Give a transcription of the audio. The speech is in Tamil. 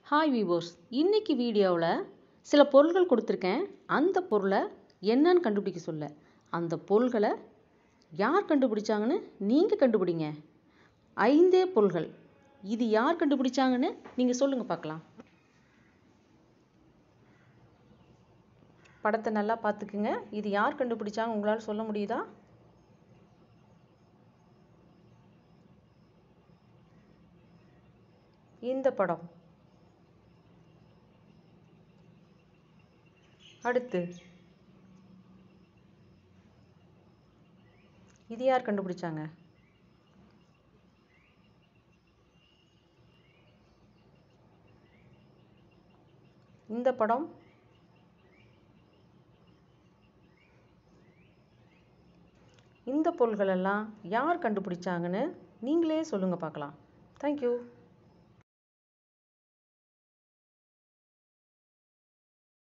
ஹாய் வீவோர்ஸ் இன்னைக்கு வீடியோவில் சில பொருள்கள் கொடுத்துருக்கேன் அந்த பொருளை என்னன்னு கண்டுபிடிக்க சொல்ல அந்த பொருள்களை யார் கண்டுபிடிச்சாங்கன்னு நீங்கள் கண்டுபிடிங்க ஐந்தே பொருள்கள் இது யார் கண்டுபிடிச்சாங்கன்னு நீங்கள் சொல்லுங்கள் பார்க்கலாம் படத்தை நல்லா பார்த்துக்குங்க இது யார் கண்டுபிடிச்சாங்க உங்களால் சொல்ல முடியுதா இந்த படம் அடுத்து இது யார் கண்டுபிடிச்சாங்க இந்த படம் இந்த பொருள்களெல்லாம் யார் கண்டுபிடிச்சாங்கன்னு நீங்களே சொல்லுங்கள் பார்க்கலாம் தேங்க்யூ